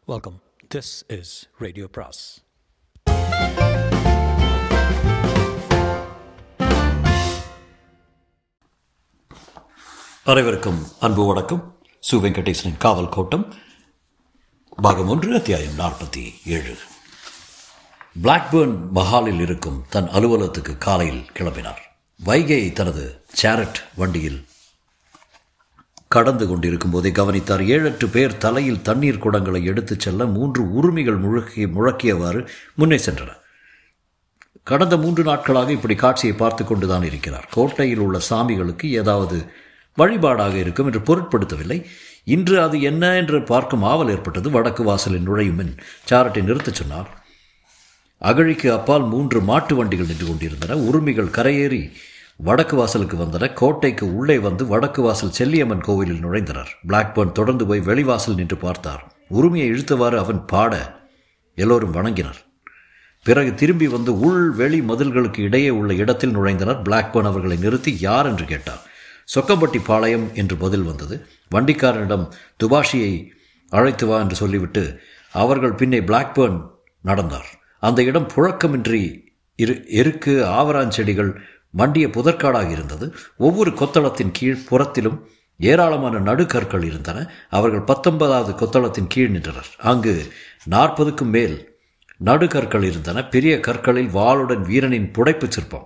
Welcome. This is Radio Pras. அனைவருக்கும் அன்பு வணக்கம் சு வெங்கடேசனின் காவல் கோட்டம் பாகம் ஒன்று அத்தியாயம் நாற்பத்தி ஏழு பிளாக்பேர்ன் மஹாலில் இருக்கும் தன் அலுவலகத்துக்கு காலையில் கிளம்பினார் வைகை தனது சேரட் வண்டியில் கடந்து கொண்டிருக்கும் போதே கவனித்தார் ஏழெட்டு பேர் தலையில் தண்ணீர் குடங்களை எடுத்துச் செல்ல மூன்று உரிமைகள் முழக்கி முழக்கியவாறு முன்னே சென்றன கடந்த மூன்று நாட்களாக இப்படி காட்சியை பார்த்து கொண்டுதான் இருக்கிறார் கோட்டையில் உள்ள சாமிகளுக்கு ஏதாவது வழிபாடாக இருக்கும் என்று பொருட்படுத்தவில்லை இன்று அது என்ன என்று பார்க்கும் ஆவல் ஏற்பட்டது வடக்கு வாசலில் நுழையும் முன் சாரட்டை நிறுத்தச் சொன்னார் அகழிக்கு அப்பால் மூன்று மாட்டு வண்டிகள் நின்று கொண்டிருந்தன உரிமைகள் கரையேறி வடக்கு வாசலுக்கு வந்தன கோட்டைக்கு உள்ளே வந்து வடக்கு வாசல் செல்லியம்மன் கோவிலில் நுழைந்தனர் பிளாக்பர்ன் தொடர்ந்து போய் வெளிவாசல் நின்று பார்த்தார் உரிமையை இழுத்தவாறு அவன் பாட எல்லோரும் வணங்கினர் பிறகு திரும்பி வந்து உள் வெளி மதில்களுக்கு இடையே உள்ள இடத்தில் நுழைந்தனர் பிளாக்பர்ன் அவர்களை நிறுத்தி யார் என்று கேட்டார் சொக்கம்பட்டி பாளையம் என்று பதில் வந்தது வண்டிக்காரனிடம் துபாஷியை அழைத்து வா என்று சொல்லிவிட்டு அவர்கள் பின்னே பிளாக்பர்ன் நடந்தார் அந்த இடம் புழக்கமின்றி இரு எருக்கு ஆவராஞ்செடிகள் மண்டிய புதற்காடாக இருந்தது ஒவ்வொரு கொத்தளத்தின் கீழ் புறத்திலும் ஏராளமான நடுக்கற்கள் இருந்தன அவர்கள் பத்தொன்பதாவது கொத்தளத்தின் கீழ் நின்றனர் அங்கு நாற்பதுக்கும் மேல் நடுகற்கள் இருந்தன பெரிய கற்களில் வாளுடன் வீரனின் புடைப்புச் சிற்பம்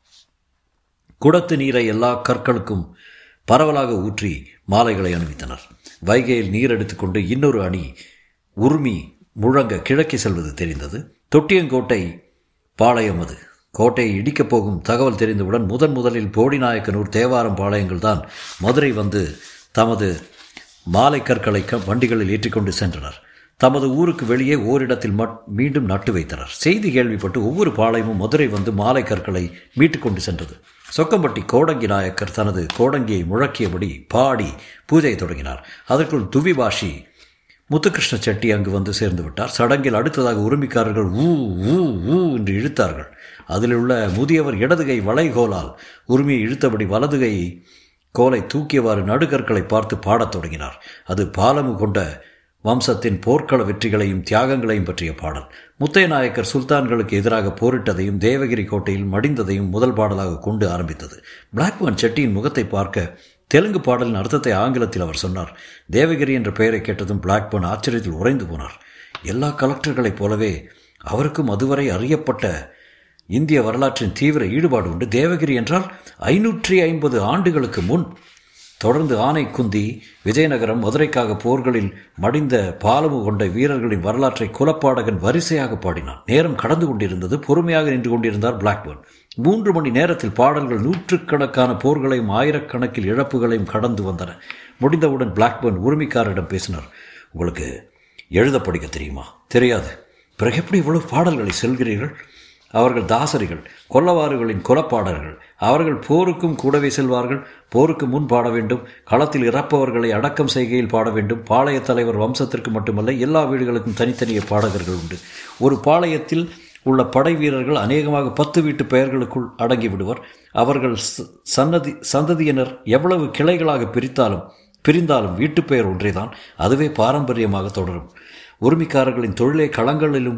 குடத்து நீரை எல்லா கற்களுக்கும் பரவலாக ஊற்றி மாலைகளை அணிவித்தனர் வைகையில் நீர் எடுத்துக்கொண்டு இன்னொரு அணி உருமி முழங்க கிழக்கே செல்வது தெரிந்தது தொட்டியங்கோட்டை பாளையம் அது கோட்டையை இடிக்கப் போகும் தகவல் தெரிந்தவுடன் முதன் முதலில் போடிநாயக்கனூர் தேவாரம் பாளையங்கள் தான் மதுரை வந்து தமது மாலை கற்களை வண்டிகளில் ஏற்றிக்கொண்டு சென்றனர் தமது ஊருக்கு வெளியே ஓரிடத்தில் மட் மீண்டும் நட்டு வைத்தனர் செய்தி கேள்விப்பட்டு ஒவ்வொரு பாளையமும் மதுரை வந்து மாலை கற்களை மீட்டுக்கொண்டு சென்றது சொக்கம்பட்டி கோடங்கி நாயக்கர் தனது கோடங்கியை முழக்கியபடி பாடி பூஜையை தொடங்கினார் அதற்குள் துவிபாஷி முத்துகிருஷ்ண செட்டி அங்கு வந்து சேர்ந்து விட்டார் சடங்கில் அடுத்ததாக உரிமைக்காரர்கள் ஊ ஊ ஊ என்று இழுத்தார்கள் அதில் உள்ள முதியவர் இடதுகை வளைகோலால் உரிமையை இழுத்தபடி வலதுகையை கோலை தூக்கியவாறு நடுகற்களை பார்த்து பாடத் தொடங்கினார் அது பாலமு கொண்ட வம்சத்தின் போர்க்கள வெற்றிகளையும் தியாகங்களையும் பற்றிய பாடல் முத்தைய நாயக்கர் சுல்தான்களுக்கு எதிராக போரிட்டதையும் தேவகிரி கோட்டையில் மடிந்ததையும் முதல் பாடலாக கொண்டு ஆரம்பித்தது பிளாக்மேன் செட்டியின் முகத்தை பார்க்க தெலுங்கு பாடலின் அர்த்தத்தை ஆங்கிலத்தில் அவர் சொன்னார் தேவகிரி என்ற பெயரை கேட்டதும் பிளாக்பர்ன் ஆச்சரியத்தில் உறைந்து போனார் எல்லா கலெக்டர்களைப் போலவே அவருக்கும் அதுவரை அறியப்பட்ட இந்திய வரலாற்றின் தீவிர ஈடுபாடு உண்டு தேவகிரி என்றால் ஐநூற்றி ஐம்பது ஆண்டுகளுக்கு முன் தொடர்ந்து ஆனை குந்தி விஜயநகரம் மதுரைக்காக போர்களில் மடிந்த பாலமு கொண்ட வீரர்களின் வரலாற்றை குலப்பாடகன் வரிசையாக பாடினான் நேரம் கடந்து கொண்டிருந்தது பொறுமையாக நின்று கொண்டிருந்தார் பிளாக்பர்ன் மூன்று மணி நேரத்தில் பாடல்கள் நூற்றுக்கணக்கான போர்களையும் ஆயிரக்கணக்கில் இழப்புகளையும் கடந்து வந்தன முடிந்தவுடன் பிளாக்பர்ன் உரிமைக்காரரிடம் பேசினார் உங்களுக்கு எழுத படிக்க தெரியுமா தெரியாது பிறகு எப்படி இவ்வளவு பாடல்களை செல்கிறீர்கள் அவர்கள் தாசரிகள் கொல்லவாறுகளின் குலப்பாடர்கள் அவர்கள் போருக்கும் கூடவே செல்வார்கள் போருக்கு முன் பாட வேண்டும் களத்தில் இறப்பவர்களை அடக்கம் செய்கையில் பாட வேண்டும் பாளைய தலைவர் வம்சத்திற்கு மட்டுமல்ல எல்லா வீடுகளுக்கும் தனித்தனிய பாடகர்கள் உண்டு ஒரு பாளையத்தில் உள்ள படை வீரர்கள் அநேகமாக பத்து வீட்டு பெயர்களுக்குள் அடங்கி விடுவர் அவர்கள் சன்னதி சந்ததியினர் எவ்வளவு கிளைகளாக பிரித்தாலும் பிரிந்தாலும் வீட்டு பெயர் ஒன்றேதான் அதுவே பாரம்பரியமாக தொடரும் உரிமைக்காரர்களின் தொழிலை களங்களிலும்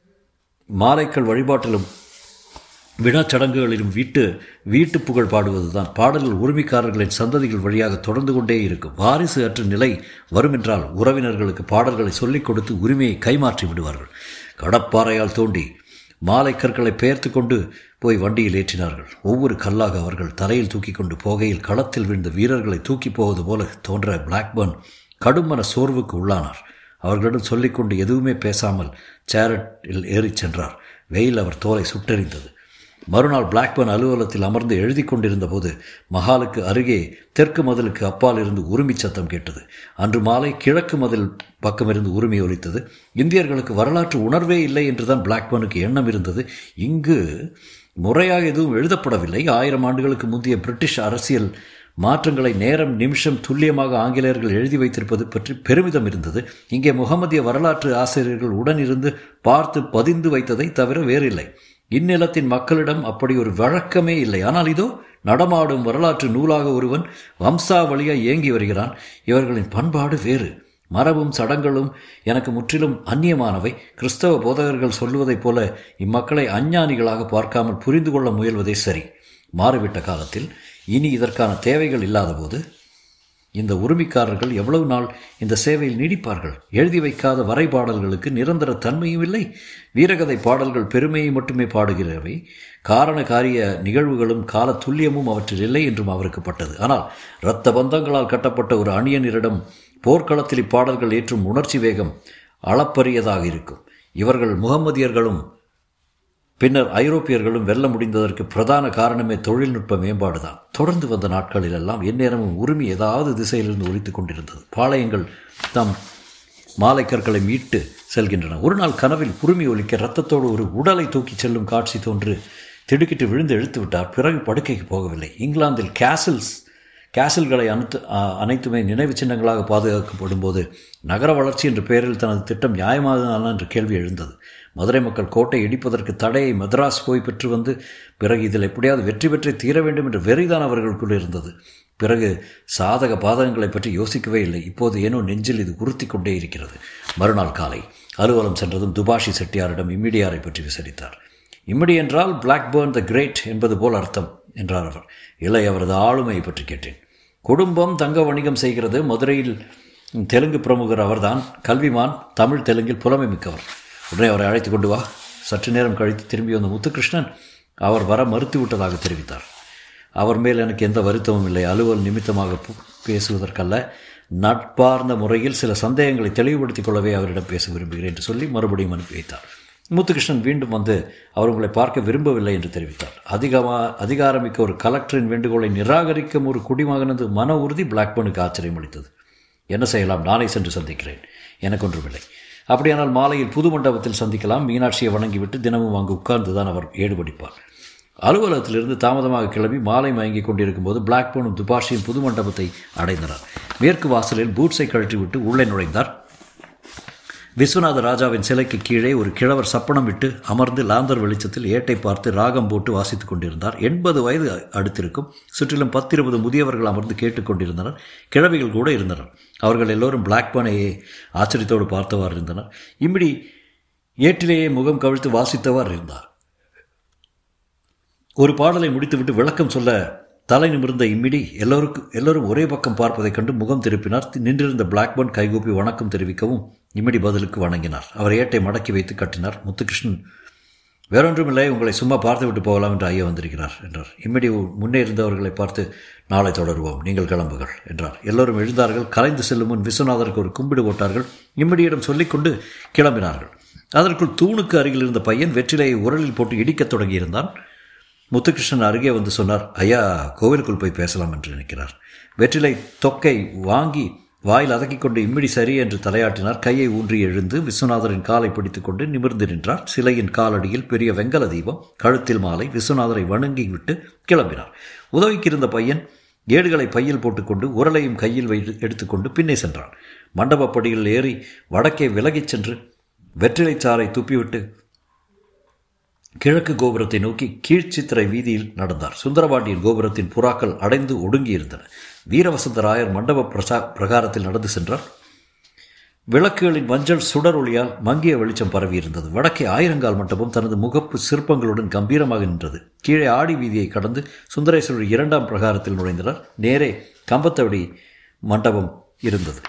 மாலைக்கள் வழிபாட்டிலும் விழாச்சடங்குகளிலும் வீட்டு வீட்டு புகழ் பாடுவதுதான் பாடல்கள் உரிமைக்காரர்களின் சந்ததிகள் வழியாக தொடர்ந்து கொண்டே இருக்கும் வாரிசு அற்ற நிலை வருமென்றால் உறவினர்களுக்கு பாடல்களை சொல்லிக் கொடுத்து உரிமையை கைமாற்றி விடுவார்கள் கடப்பாறையால் தோண்டி மாலை கற்களை பெயர்த்து கொண்டு போய் வண்டியில் ஏற்றினார்கள் ஒவ்வொரு கல்லாக அவர்கள் தலையில் தூக்கி கொண்டு போகையில் களத்தில் விழுந்த வீரர்களை தூக்கி போவது போல தோன்ற பிளாக்பர்ன் கடுமன சோர்வுக்கு உள்ளானார் அவர்களிடம் சொல்லிக்கொண்டு எதுவுமே பேசாமல் சேரட்டில் ஏறிச் சென்றார் வெயில் அவர் தோலை சுட்டெறிந்தது மறுநாள் பிளாக்பர்ன் அலுவலகத்தில் அமர்ந்து எழுதி கொண்டிருந்த போது மஹாலுக்கு அருகே தெற்கு மதிலுக்கு அப்பால் இருந்து உரிமை சத்தம் கேட்டது அன்று மாலை கிழக்கு மதில் பக்கமிருந்து உரிமை ஒலித்தது இந்தியர்களுக்கு வரலாற்று உணர்வே இல்லை என்றுதான் பிளாக்பர்னுக்கு எண்ணம் இருந்தது இங்கு முறையாக எதுவும் எழுதப்படவில்லை ஆயிரம் ஆண்டுகளுக்கு முந்தைய பிரிட்டிஷ் அரசியல் மாற்றங்களை நேரம் நிமிஷம் துல்லியமாக ஆங்கிலேயர்கள் எழுதி வைத்திருப்பது பற்றி பெருமிதம் இருந்தது இங்கே முகமதிய வரலாற்று ஆசிரியர்கள் உடனிருந்து பார்த்து பதிந்து வைத்ததை தவிர வேறில்லை இந்நிலத்தின் மக்களிடம் அப்படி ஒரு வழக்கமே இல்லை ஆனால் இதோ நடமாடும் வரலாற்று நூலாக ஒருவன் வம்சாவளியாய் இயங்கி வருகிறான் இவர்களின் பண்பாடு வேறு மரபும் சடங்களும் எனக்கு முற்றிலும் அந்நியமானவை கிறிஸ்தவ போதகர்கள் சொல்வதைப் போல இம்மக்களை அஞ்ஞானிகளாக பார்க்காமல் புரிந்து கொள்ள முயல்வதே சரி மாறிவிட்ட காலத்தில் இனி இதற்கான தேவைகள் இல்லாதபோது இந்த உரிமைக்காரர்கள் எவ்வளவு நாள் இந்த சேவையில் நீடிப்பார்கள் எழுதி வைக்காத வரைபாடல்களுக்கு நிரந்தர தன்மையும் இல்லை வீரகதை பாடல்கள் பெருமையை மட்டுமே பாடுகிறவை காரண காரிய நிகழ்வுகளும் கால துல்லியமும் அவற்றில் இல்லை என்றும் அவருக்கு பட்டது ஆனால் இரத்த பந்தங்களால் கட்டப்பட்ட ஒரு அணியனிடம் போர்க்களத்தில் இப்பாடல்கள் ஏற்றும் உணர்ச்சி வேகம் அளப்பரியதாக இருக்கும் இவர்கள் முகமதியர்களும் பின்னர் ஐரோப்பியர்களும் வெல்ல முடிந்ததற்கு பிரதான காரணமே தொழில்நுட்ப மேம்பாடுதான் தொடர்ந்து வந்த நாட்களிலெல்லாம் எந்நேரமும் உரிமை ஏதாவது திசையிலிருந்து ஒழித்து கொண்டிருந்தது பாளையங்கள் தம் மாலை கற்களை மீட்டு செல்கின்றன ஒரு நாள் கனவில் உரிமை ஒலிக்க ரத்தத்தோடு ஒரு உடலை தூக்கிச் செல்லும் காட்சி தோன்று திடுக்கிட்டு விழுந்து இழுத்து விட்டார் பிறகு படுக்கைக்கு போகவில்லை இங்கிலாந்தில் கேசல்ஸ் கேசல்களை அனைத்து அனைத்துமே நினைவு சின்னங்களாக பாதுகாக்கப்படும் போது நகர வளர்ச்சி என்ற பெயரில் தனது திட்டம் நியாயமானதான என்ற கேள்வி எழுந்தது மதுரை மக்கள் கோட்டை இடிப்பதற்கு தடையை மദ്രാஸ் போய் பெற்று வந்து பிறகு இதில் எப்படியாவது வெற்றி பெற்றை தீர வேண்டும் என்ற வெறிதான் அவர்களுக்குள் இருந்தது பிறகு சாதக பாதகங்களை பற்றி யோசிக்கவே இல்லை இப்போது ஏனோ நெஞ்சில் இது உறுத்தி கொண்டே இருக்கிறது மறுநாள் காலை அலுவலம் சென்றதும் துபாஷி செட்டியாரிடம் இம்மிடியாரை பற்றி விசாரித்தார் இம்மிடி என்றால் பிளாக்பேர்ன் த கிரேட் என்பது போல் அர்த்தம் என்றார் அவர் இல்லை அவரது ஆளுமையை பற்றி கேட்டேன் குடும்பம் தங்க வணிகம் செய்கிறது மதுரையில் தெலுங்கு பிரமுகர் அவர்தான் கல்விமான் தமிழ் தெலுங்கில் புலமை மிக்கவர் உடனே அவரை அழைத்து கொண்டு வா சற்று நேரம் கழித்து திரும்பி வந்த முத்துகிருஷ்ணன் அவர் வர மறுத்து விட்டதாக தெரிவித்தார் அவர் மேல் எனக்கு எந்த வருத்தமும் இல்லை அலுவல் நிமித்தமாக பேசுவதற்கல்ல நட்பார்ந்த முறையில் சில சந்தேகங்களை தெளிவுபடுத்திக் கொள்ளவே அவரிடம் பேச விரும்புகிறேன் என்று சொல்லி மறுபடியும் அனுப்பி வைத்தார் முத்துகிருஷ்ணன் மீண்டும் வந்து அவர் உங்களை பார்க்க விரும்பவில்லை என்று தெரிவித்தார் அதிகமா அதிகாரமிக்க ஒரு கலெக்டரின் வேண்டுகோளை நிராகரிக்கும் ஒரு குடிமகனது மன உறுதி பிளாக்பர்னுக்கு ஆச்சரியம் அளித்தது என்ன செய்யலாம் நானே சென்று சந்திக்கிறேன் எனக்கு ஒன்றுமில்லை அப்படியானால் மாலையில் புது மண்டபத்தில் சந்திக்கலாம் மீனாட்சியை வணங்கிவிட்டு தினமும் அங்கு உட்கார்ந்து தான் அவர் ஏடுபடிப்பார் அலுவலகத்திலிருந்து தாமதமாக கிளம்பி மாலை மயங்கிக் கொண்டிருக்கும் போது பிளாக்போனும் துபாஷியும் புது மண்டபத்தை அடைந்தனர் மேற்கு வாசலில் பூட்ஸை கழற்றிவிட்டு உள்ளே நுழைந்தார் விஸ்வநாத ராஜாவின் சிலைக்கு கீழே ஒரு கிழவர் சப்பனம் விட்டு அமர்ந்து லாந்தர் வெளிச்சத்தில் ஏட்டை பார்த்து ராகம் போட்டு வாசித்துக் கொண்டிருந்தார் எண்பது வயது அடுத்திருக்கும் சுற்றிலும் பத்திருபது முதியவர்கள் அமர்ந்து கேட்டுக்கொண்டிருந்தனர் கிழவிகள் கூட இருந்தனர் அவர்கள் எல்லோரும் பிளாக்பனையே ஆச்சரியத்தோடு பார்த்தவாறு இருந்தனர் இம்மிடி ஏட்டிலேயே முகம் கவிழ்த்து வாசித்தவாறு இருந்தார் ஒரு பாடலை முடித்துவிட்டு விளக்கம் சொல்ல தலை நிமிர்ந்த இம்மிடி எல்லோருக்கும் எல்லோரும் ஒரே பக்கம் பார்ப்பதைக் கண்டு முகம் திருப்பினார் நின்றிருந்த பிளாக்பர்ன் கைகூப்பி வணக்கம் தெரிவிக்கவும் இம்மிடி பதிலுக்கு வணங்கினார் அவர் ஏட்டை மடக்கி வைத்து கட்டினார் முத்துகிருஷ்ணன் வேறொன்றுமில்லை உங்களை சும்மா பார்த்து விட்டு போகலாம் என்று ஐயா வந்திருக்கிறார் என்றார் இம்மிடி முன்னே இருந்தவர்களை பார்த்து நாளை தொடருவோம் நீங்கள் கிளம்புகள் என்றார் எல்லோரும் எழுந்தார்கள் கலைந்து செல்லும் முன் விஸ்வநாதருக்கு ஒரு கும்பிடு போட்டார்கள் இம்மிடியிடம் சொல்லிக்கொண்டு கிளம்பினார்கள் அதற்குள் தூணுக்கு அருகில் இருந்த பையன் வெற்றிலையை உரலில் போட்டு இடிக்கத் தொடங்கியிருந்தான் முத்துகிருஷ்ணன் அருகே வந்து சொன்னார் ஐயா கோவிலுக்குள் போய் பேசலாம் என்று நினைக்கிறார் வெற்றிலை தொக்கை வாங்கி வாயில் அதக்கிக் கொண்டு இம்மிடி சரி என்று தலையாட்டினார் கையை ஊன்றி எழுந்து விஸ்வநாதரின் காலை பிடித்துக்கொண்டு நிமிர்ந்து நின்றார் சிலையின் காலடியில் பெரிய வெங்கல தீபம் கழுத்தில் மாலை விஸ்வநாதரை வணங்கி விட்டு கிளம்பினார் உதவிக்கு இருந்த பையன் ஏடுகளை பையில் போட்டுக்கொண்டு உரலையும் கையில் வை எடுத்துக்கொண்டு பின்னே சென்றான் மண்டபப்படியில் ஏறி வடக்கே விலகிச் சென்று வெற்றிலை சாறை துப்பிவிட்டு கிழக்கு கோபுரத்தை நோக்கி கீழ்ச்சித்திரை வீதியில் நடந்தார் சுந்தரபாண்டியின் கோபுரத்தின் புறாக்கள் அடைந்து ஒடுங்கி இருந்தன வீரவசந்தராயர் மண்டப பிரசா பிரகாரத்தில் நடந்து சென்றார் விளக்குகளின் மஞ்சள் சுடர் ஒளியால் மங்கிய வெளிச்சம் பரவி இருந்தது வடக்கே ஆயிரங்கால் மண்டபம் தனது முகப்பு சிற்பங்களுடன் கம்பீரமாக நின்றது கீழே ஆடி வீதியை கடந்து சுந்தரேஸ்வரர் இரண்டாம் பிரகாரத்தில் நுழைந்தனர் நேரே கம்பத்தவடி மண்டபம் இருந்தது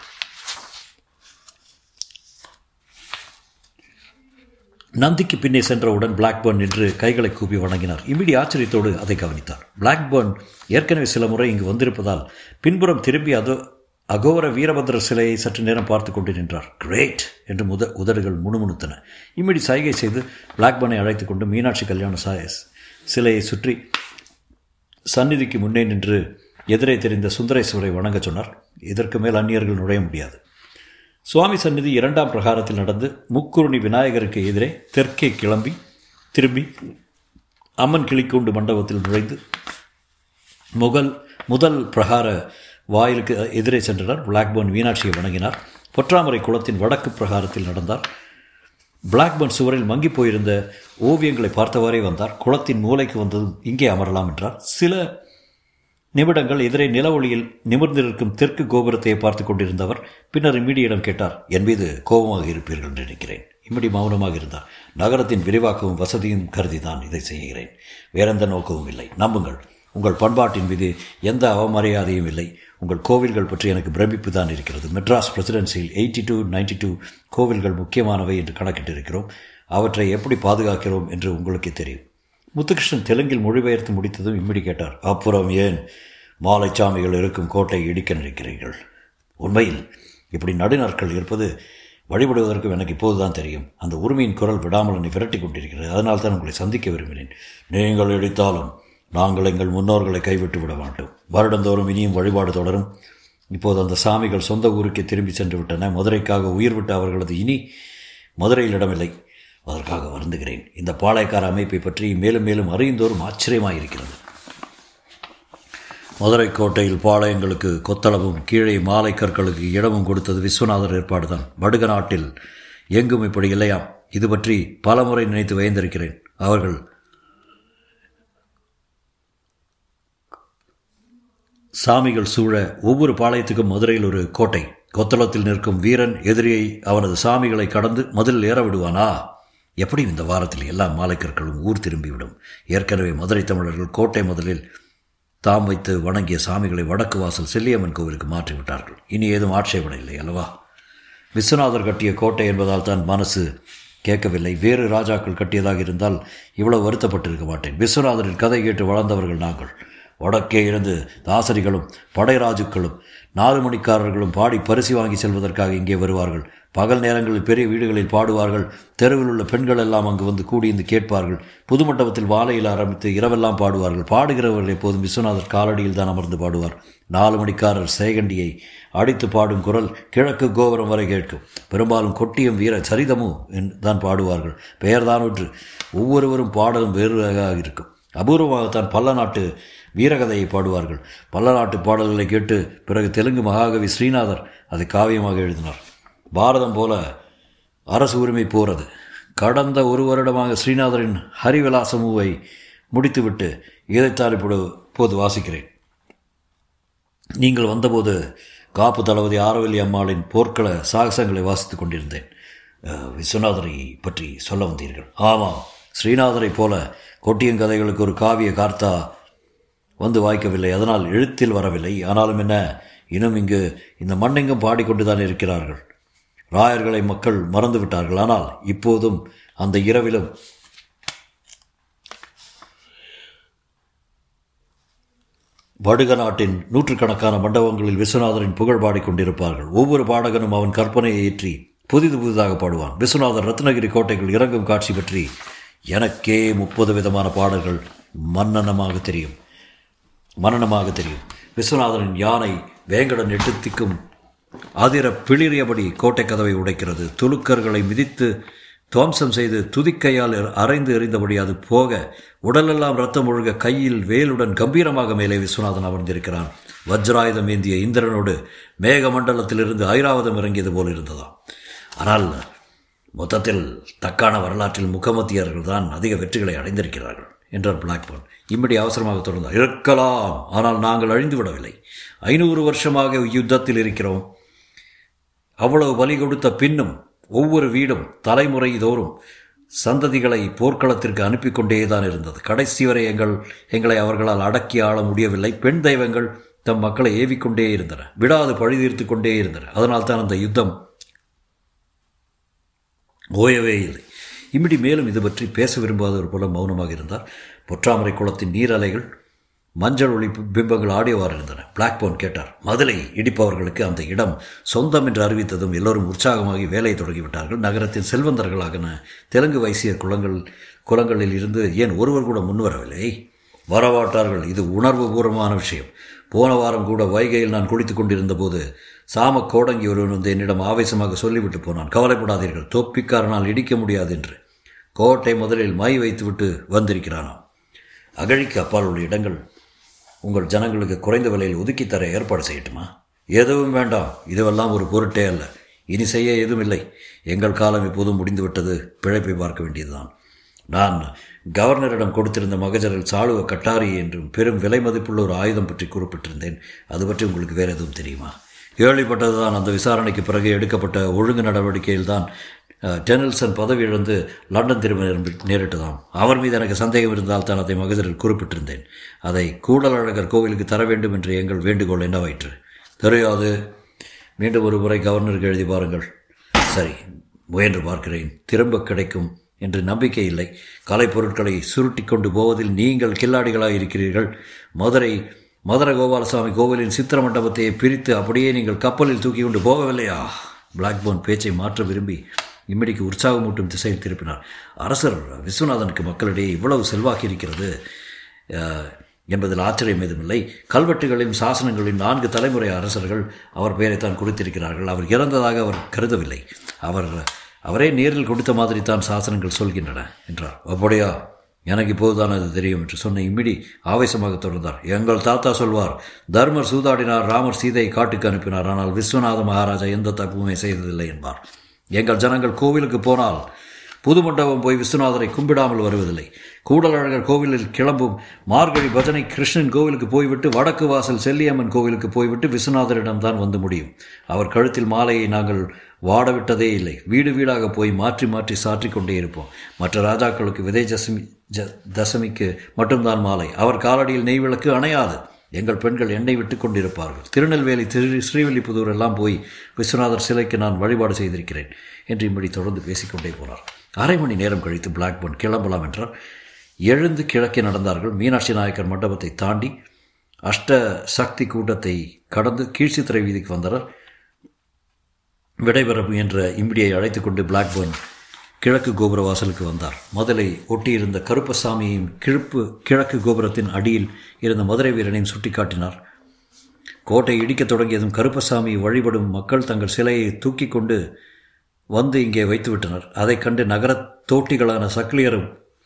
நந்திக்கு பின்னே சென்றவுடன் பிளாக்பர்ன் நின்று கைகளை கூப்பி வணங்கினார் இமிடி ஆச்சரியத்தோடு அதை கவனித்தார் பிளாக்பர்ன் ஏற்கனவே சில முறை இங்கு வந்திருப்பதால் பின்புறம் திரும்பி அதோ அகோர வீரபத்ர சிலையை சற்று நேரம் பார்த்து கொண்டு நின்றார் கிரேட் என்று முத உதடுகள் முணுமுணுத்தன இம்மிடி சைகை செய்து பிளாக்பர்னை அழைத்து கொண்டு மீனாட்சி கல்யாண சாயஸ் சிலையை சுற்றி சந்நிதிக்கு முன்னே நின்று எதிரே தெரிந்த சுந்தரேஸ்வரை வணங்க சொன்னார் இதற்கு மேல் அந்நியர்கள் நுழைய முடியாது சுவாமி சந்நிதி இரண்டாம் பிரகாரத்தில் நடந்து முக்குருணி விநாயகருக்கு எதிரே தெற்கே கிளம்பி திரும்பி அம்மன் கிளிக்கூண்டு மண்டபத்தில் நுழைந்து முகல் முதல் பிரகார வாயிலுக்கு எதிரே சென்றனர் பிளாக்பர்ன் மீனாட்சியை வணங்கினார் பொற்றாமரை குளத்தின் வடக்கு பிரகாரத்தில் நடந்தார் பிளாக்பர்ன் சுவரில் மங்கி போயிருந்த ஓவியங்களை பார்த்தவாறே வந்தார் குளத்தின் மூளைக்கு வந்ததும் இங்கே அமரலாம் என்றார் சில நிமிடங்கள் எதிரே நில ஒளியில் நிமிர்ந்திருக்கும் தெற்கு கோபுரத்தை பார்த்து கொண்டிருந்தவர் பின்னர் இம்மிடியிடம் கேட்டார் என் மீது கோபமாக இருப்பீர்கள் என்று நினைக்கிறேன் இம்மிடி மௌனமாக இருந்தார் நகரத்தின் விரிவாக்கமும் வசதியும் கருதி தான் இதை செய்கிறேன் வேறெந்த நோக்கமும் இல்லை நம்புங்கள் உங்கள் பண்பாட்டின் மீது எந்த அவமரியாதையும் இல்லை உங்கள் கோவில்கள் பற்றி எனக்கு பிரமிப்பு தான் இருக்கிறது மெட்ராஸ் பிரசிடென்சியில் எயிட்டி டூ நைன்டி டூ கோவில்கள் முக்கியமானவை என்று கணக்கிட்டிருக்கிறோம் அவற்றை எப்படி பாதுகாக்கிறோம் என்று உங்களுக்கே தெரியும் முத்துகிருஷ்ணன் தெலுங்கில் மொழிபெயர்த்து முடித்ததும் இம்மிடி கேட்டார் அப்புறம் ஏன் மாலைச்சாமிகள் இருக்கும் கோட்டை இடிக்க நினைக்கிறீர்கள் உண்மையில் இப்படி நடுநாட்கள் இருப்பது வழிபடுவதற்கு எனக்கு இப்போதுதான் தெரியும் அந்த உரிமையின் குரல் விடாமல் என்னை விரட்டி கொண்டிருக்கிறது அதனால் தான் உங்களை சந்திக்க விரும்பினேன் நீங்கள் இடித்தாலும் நாங்கள் எங்கள் முன்னோர்களை கைவிட்டு விட மாட்டோம் வருடந்தோறும் இனியும் வழிபாடு தொடரும் இப்போது அந்த சாமிகள் சொந்த ஊருக்கே திரும்பி சென்று விட்டன மதுரைக்காக உயிர் விட்ட அவர்களது இனி மதுரையில் இடமில்லை அதற்காக வருந்துகிறேன் இந்த பாளையக்கார அமைப்பை பற்றி மேலும் மேலும் அறிந்தோறும் ஆச்சரியமாக இருக்கிறது மதுரை கோட்டையில் பாளையங்களுக்கு கொத்தளவும் கீழே மாலை கற்களுக்கு இடமும் கொடுத்தது விஸ்வநாதர் ஏற்பாடு தான் வடுக நாட்டில் எங்கும் இப்படி இல்லையாம் இது பற்றி பல முறை நினைத்து பயந்திருக்கிறேன் அவர்கள் சாமிகள் சூழ ஒவ்வொரு பாளையத்துக்கும் மதுரையில் ஒரு கோட்டை கொத்தளத்தில் நிற்கும் வீரன் எதிரியை அவனது சாமிகளை கடந்து மதில் ஏற விடுவானா எப்படி இந்த வாரத்தில் எல்லா மாலைக்கற்களும் ஊர் திரும்பிவிடும் ஏற்கனவே மதுரை தமிழர்கள் கோட்டை முதலில் தாம் வைத்து வணங்கிய சாமிகளை வடக்கு வாசல் செல்லியம்மன் கோவிலுக்கு மாற்றிவிட்டார்கள் இனி ஏதும் ஆட்சேபனை இல்லை அல்லவா விஸ்வநாதர் கட்டிய கோட்டை என்பதால் தான் மனசு கேட்கவில்லை வேறு ராஜாக்கள் கட்டியதாக இருந்தால் இவ்வளவு வருத்தப்பட்டிருக்க மாட்டேன் விஸ்வநாதரின் கதை கேட்டு வளர்ந்தவர்கள் நாங்கள் வடக்கே இருந்து தாசரிகளும் படைராஜுக்களும் நாலு மணிக்காரர்களும் பாடி பரிசு வாங்கி செல்வதற்காக இங்கே வருவார்கள் பகல் நேரங்களில் பெரிய வீடுகளில் பாடுவார்கள் தெருவில் உள்ள பெண்கள் எல்லாம் அங்கு வந்து கூடியிருந்து கேட்பார்கள் புது மண்டபத்தில் வாழையில் ஆரம்பித்து இரவெல்லாம் பாடுவார்கள் பாடுகிறவர்கள் எப்போதும் விஸ்வநாதர் காலடியில் தான் அமர்ந்து பாடுவார் நாலு மணிக்காரர் சேகண்டியை அடித்து பாடும் குரல் கிழக்கு கோபுரம் வரை கேட்கும் பெரும்பாலும் கொட்டியும் வீர சரிதமும் தான் பாடுவார்கள் பெயர்தான் ஒன்று ஒவ்வொருவரும் பாடலும் வேறாக இருக்கும் அபூர்வமாகத்தான் பல்ல நாட்டு வீரகதையை பாடுவார்கள் பல்ல நாட்டு பாடல்களை கேட்டு பிறகு தெலுங்கு மகாகவி ஸ்ரீநாதர் அதை காவியமாக எழுதினார் பாரதம் போல அரசு உரிமை போகிறது கடந்த ஒரு வருடமாக ஸ்ரீநாதரின் ஹரிவிலாசமுவை முடித்துவிட்டு இதைத்தான் இப்போது இப்போது வாசிக்கிறேன் நீங்கள் வந்தபோது காப்பு தளபதி ஆரவல்லி அம்மாளின் போர்க்கள சாகசங்களை வாசித்துக் கொண்டிருந்தேன் விஸ்வநாதரை பற்றி சொல்ல வந்தீர்கள் ஆமாம் ஸ்ரீநாதரை போல கொட்டியங்கதைகளுக்கு ஒரு காவிய கார்த்தா வந்து வாய்க்கவில்லை அதனால் எழுத்தில் வரவில்லை ஆனாலும் என்ன இன்னும் இங்கு இந்த மண்ணெங்கும் பாடிக்கொண்டுதான் இருக்கிறார்கள் ராயர்களை மக்கள் மறந்து விட்டார்கள் ஆனால் இப்போதும் அந்த இரவிலும் வடுக நாட்டின் நூற்றுக்கணக்கான மண்டபங்களில் விஸ்வநாதரின் புகழ் பாடிக்கொண்டிருப்பார்கள் ஒவ்வொரு பாடகனும் அவன் கற்பனையை ஏற்றி புதிது புதிதாக பாடுவான் விஸ்வநாதர் ரத்னகிரி கோட்டைகள் இறங்கும் காட்சி பற்றி எனக்கே முப்பது விதமான பாடல்கள் மன்னனமாக தெரியும் மன்னனமாக தெரியும் விஸ்வநாதரின் யானை வேங்கடன் எட்டுத்திக்கும் அதிர பிளிறியபடி கோட்டை கதவை உடைக்கிறது துலுக்கர்களை மிதித்து துவம்சம் செய்து துதிக்கையால் அரைந்து எறிந்தபடி அது போக உடலெல்லாம் ரத்தம் ஒழுக கையில் வேலுடன் கம்பீரமாக மேலே விஸ்வநாதன் அமர்ந்திருக்கிறான் வஜ்ராயுதம் ஏந்திய இந்திரனோடு மேகமண்டலத்திலிருந்து ஐராவதம் இறங்கியது போல் இருந்ததாம் ஆனால் மொத்தத்தில் தக்கான வரலாற்றில் முகமத்தியர்கள் தான் அதிக வெற்றிகளை அடைந்திருக்கிறார்கள் என்றார் பிளாக்போர்ன் இம்மடி அவசரமாக தொடர்ந்தார் இருக்கலாம் ஆனால் நாங்கள் அழிந்து விடவில்லை ஐநூறு வருஷமாக யுத்தத்தில் இருக்கிறோம் அவ்வளவு பலி கொடுத்த பின்னும் ஒவ்வொரு வீடும் தலைமுறை தோறும் சந்ததிகளை போர்க்களத்திற்கு அனுப்பி கொண்டே தான் இருந்தது கடைசி வரை எங்கள் எங்களை அவர்களால் அடக்கி ஆள முடியவில்லை பெண் தெய்வங்கள் தம் மக்களை ஏவிக்கொண்டே இருந்தன விடாது பழி தீர்த்து கொண்டே இருந்தன அதனால் தான் அந்த யுத்தம் ஓயவே இல்லை இம்மிடி மேலும் இது பற்றி பேச விரும்பாதவர் போல மௌனமாக இருந்தார் பொற்றாமரை குளத்தின் நீரலைகள் மஞ்சள் ஒளி பிம்பங்கள் ஆடியவாறு இருந்தன பிளாக்போன் கேட்டார் மதுளை இடிப்பவர்களுக்கு அந்த இடம் சொந்தம் என்று அறிவித்ததும் எல்லோரும் உற்சாகமாகி வேலையை தொடங்கிவிட்டார்கள் நகரத்தில் செல்வந்தர்களாகன தெலுங்கு வைசியர் குளங்கள் குளங்களில் இருந்து ஏன் ஒருவர் கூட முன்வரவில்லை வரவாட்டார்கள் இது உணர்வு பூர்வமான விஷயம் போன வாரம் கூட வைகையில் நான் குளித்துக் கொண்டிருந்த போது சாம கோடங்கி ஒருவன் வந்து என்னிடம் ஆவேசமாக சொல்லிவிட்டு போனான் கவலைப்படாதீர்கள் தோப்பிக்காரனால் இடிக்க முடியாது என்று கோட்டை முதலில் மை வைத்துவிட்டு வந்திருக்கிறானாம் அகழிக்கு அப்பால் உள்ள இடங்கள் உங்கள் ஜனங்களுக்கு குறைந்த விலையில் ஒதுக்கி தர ஏற்பாடு செய்யட்டுமா எதுவும் வேண்டாம் இதுவெல்லாம் ஒரு பொருட்டே அல்ல இனி செய்ய எதுவும் இல்லை எங்கள் காலம் இப்போதும் முடிந்துவிட்டது பிழைப்பை பார்க்க வேண்டியதுதான் நான் கவர்னரிடம் கொடுத்திருந்த மகஜரில் சாளுவ கட்டாரி என்றும் பெரும் விலை மதிப்புள்ள ஒரு ஆயுதம் பற்றி குறிப்பிட்டிருந்தேன் அது பற்றி உங்களுக்கு வேறு எதுவும் தெரியுமா கேள்விப்பட்டது தான் அந்த விசாரணைக்கு பிறகு எடுக்கப்பட்ட ஒழுங்கு நடவடிக்கையில் தான் டெனில்சன் பதவி இழந்து லண்டன் திரும்ப நேரிட்டதாம் அவர் மீது எனக்கு சந்தேகம் இருந்தால் தான் அதை மகஜரில் குறிப்பிட்டிருந்தேன் அதை கூடலழகர் கோவிலுக்கு தர வேண்டும் என்று எங்கள் வேண்டுகோள் என்னவாயிற்று தெரியாது மீண்டும் ஒரு முறை கவர்னருக்கு எழுதி பாருங்கள் சரி முயன்று பார்க்கிறேன் திரும்ப கிடைக்கும் என்று நம்பிக்கை இல்லை கலைப்பொருட்களை சுருட்டி கொண்டு போவதில் நீங்கள் கில்லாடிகளாக இருக்கிறீர்கள் மதுரை மதுர கோபாலசாமி கோவிலின் சித்திர மண்டபத்தை பிரித்து அப்படியே நீங்கள் கப்பலில் தூக்கி கொண்டு போகவில்லையா பிளாக்போன் பேச்சை மாற்ற விரும்பி இம்மிடிக்கு உற்சாகமூட்டும் திசையில் திருப்பினார் அரசர் விஸ்வநாதனுக்கு மக்களிடையே இவ்வளவு செல்வாக்கு இருக்கிறது என்பதில் ஆச்சரியம் ஏதுமில்லை கல்வெட்டுகளின் சாசனங்களின் நான்கு தலைமுறை அரசர்கள் அவர் பெயரைத்தான் கொடுத்திருக்கிறார்கள் அவர் இறந்ததாக அவர் கருதவில்லை அவர் அவரே நேரில் கொடுத்த மாதிரி தான் சாசனங்கள் சொல்கின்றன என்றார் அப்படியா எனக்கு இப்போதுதான் அது தெரியும் என்று சொன்ன இம்மிடி ஆவேசமாக தொடர்ந்தார் எங்கள் தாத்தா சொல்வார் தர்மர் சூதாடினார் ராமர் சீதையை காட்டுக்கு அனுப்பினார் ஆனால் விஸ்வநாத மகாராஜா எந்த தப்புமே செய்ததில்லை என்பார் எங்கள் ஜனங்கள் கோவிலுக்கு போனால் புது மண்டபம் போய் விஸ்வநாதரை கும்பிடாமல் வருவதில்லை கூடலழகர் கோவிலில் கிளம்பும் மார்கழி பஜனை கிருஷ்ணன் கோவிலுக்கு போய்விட்டு வடக்கு வாசல் செல்லியம்மன் கோவிலுக்கு போய்விட்டு விஸ்வநாதரிடம் தான் வந்து முடியும் அவர் கழுத்தில் மாலையை நாங்கள் வாடவிட்டதே இல்லை வீடு வீடாக போய் மாற்றி மாற்றி சாற்றி கொண்டே இருப்போம் மற்ற ராஜாக்களுக்கு விஜயதசமி ஜ தசமிக்கு மட்டும்தான் மாலை அவர் காலடியில் நெய் விளக்கு அணையாது எங்கள் பெண்கள் எண்ணெய் விட்டு கொண்டிருப்பார்கள் திருநெல்வேலி திரு ஸ்ரீவில்லிபுதூர் எல்லாம் போய் விஸ்வநாதர் சிலைக்கு நான் வழிபாடு செய்திருக்கிறேன் என்று இப்படி தொடர்ந்து பேசிக்கொண்டே போனார் அரை மணி நேரம் கழித்து பிளாக்பர்ன் கிளம்பலாம் என்றார் எழுந்து கிழக்கே நடந்தார்கள் மீனாட்சி நாயக்கர் மண்டபத்தை தாண்டி அஷ்ட சக்தி கூட்டத்தை கடந்து கீழ்ச்சித்திரை வீதிக்கு வந்தனர் விடைபெற முயன்ற இம்பிடியை அழைத்து கொண்டு பிளாக்பர்ன் கிழக்கு கோபுர வாசலுக்கு வந்தார் முதலை ஒட்டியிருந்த கருப்பசாமியையும் கிழப்பு கிழக்கு கோபுரத்தின் அடியில் இருந்த மதுரை வீரனையும் சுட்டிக்காட்டினார் கோட்டை இடிக்கத் தொடங்கியதும் கருப்பசாமி வழிபடும் மக்கள் தங்கள் சிலையை தூக்கி கொண்டு வந்து இங்கே வைத்துவிட்டனர் அதைக் கண்டு நகரத் தோட்டிகளான சக்லியரும்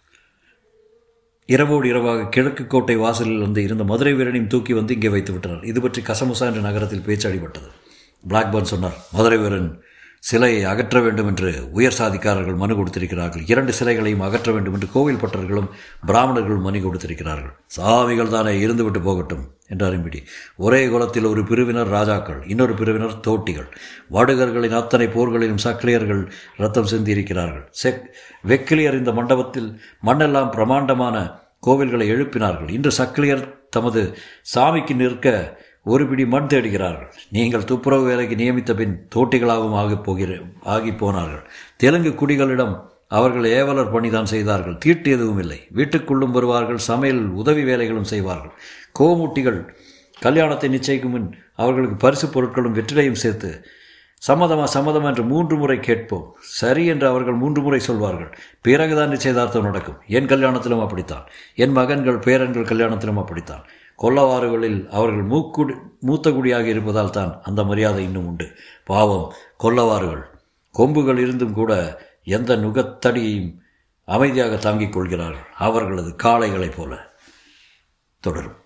இரவோடு இரவாக கிழக்கு கோட்டை வாசலில் வந்து இருந்த மதுரை வீரனையும் தூக்கி வந்து இங்கே வைத்து விட்டனர் இது பற்றி கசமுசா என்ற நகரத்தில் பேச்சு அடிபட்டது பிளாக்பர்ன் சொன்னார் மதுரை வீரன் சிலையை அகற்ற வேண்டும் என்று உயர் சாதிக்காரர்கள் மனு கொடுத்திருக்கிறார்கள் இரண்டு சிலைகளையும் அகற்ற வேண்டும் என்று கோவில் பட்டர்களும் பிராமணர்களும் மனு கொடுத்திருக்கிறார்கள் சாமிகள் தானே இருந்துவிட்டு போகட்டும் என்றார் இம்பிடி ஒரே குலத்தில் ஒரு பிரிவினர் ராஜாக்கள் இன்னொரு பிரிவினர் தோட்டிகள் வடுகர்களின் அத்தனை போர்களிலும் சக்கிலியர்கள் ரத்தம் சிந்தியிருக்கிறார்கள் செக் வெக்கிலியர் இந்த மண்டபத்தில் மண்ணெல்லாம் பிரமாண்டமான கோவில்களை எழுப்பினார்கள் இன்று சக்கிலியர் தமது சாமிக்கு நிற்க ஒரு பிடி மண் தேடுகிறார்கள் நீங்கள் துப்புரவு வேலைக்கு நியமித்த பின் தோட்டிகளாகவும் ஆகி போகிற ஆகி போனார்கள் தெலுங்கு குடிகளிடம் அவர்கள் ஏவலர் பணிதான் செய்தார்கள் தீட்டு எதுவும் இல்லை வீட்டுக்குள்ளும் வருவார்கள் சமையல் உதவி வேலைகளும் செய்வார்கள் கோமுட்டிகள் கல்யாணத்தை நிச்சயிக்கும் முன் அவர்களுக்கு பரிசு பொருட்களும் வெற்றிலையும் சேர்த்து சம்மதமா சம்மதம் என்று மூன்று முறை கேட்போம் சரி என்று அவர்கள் மூன்று முறை சொல்வார்கள் பிறகுதான் நிச்சயதார்த்தம் நடக்கும் என் கல்யாணத்திலும் அப்படித்தான் என் மகன்கள் பேரன்கள் கல்யாணத்திலும் அப்படித்தான் கொல்லவாறுகளில் அவர்கள் மூக்குடி மூத்த குடியாக இருப்பதால் தான் அந்த மரியாதை இன்னும் உண்டு பாவம் கொல்லவாறுகள் கொம்புகள் இருந்தும் கூட எந்த நுகத்தடியையும் அமைதியாக தாங்கிக் கொள்கிறார்கள் அவர்களது காளைகளைப் போல தொடரும்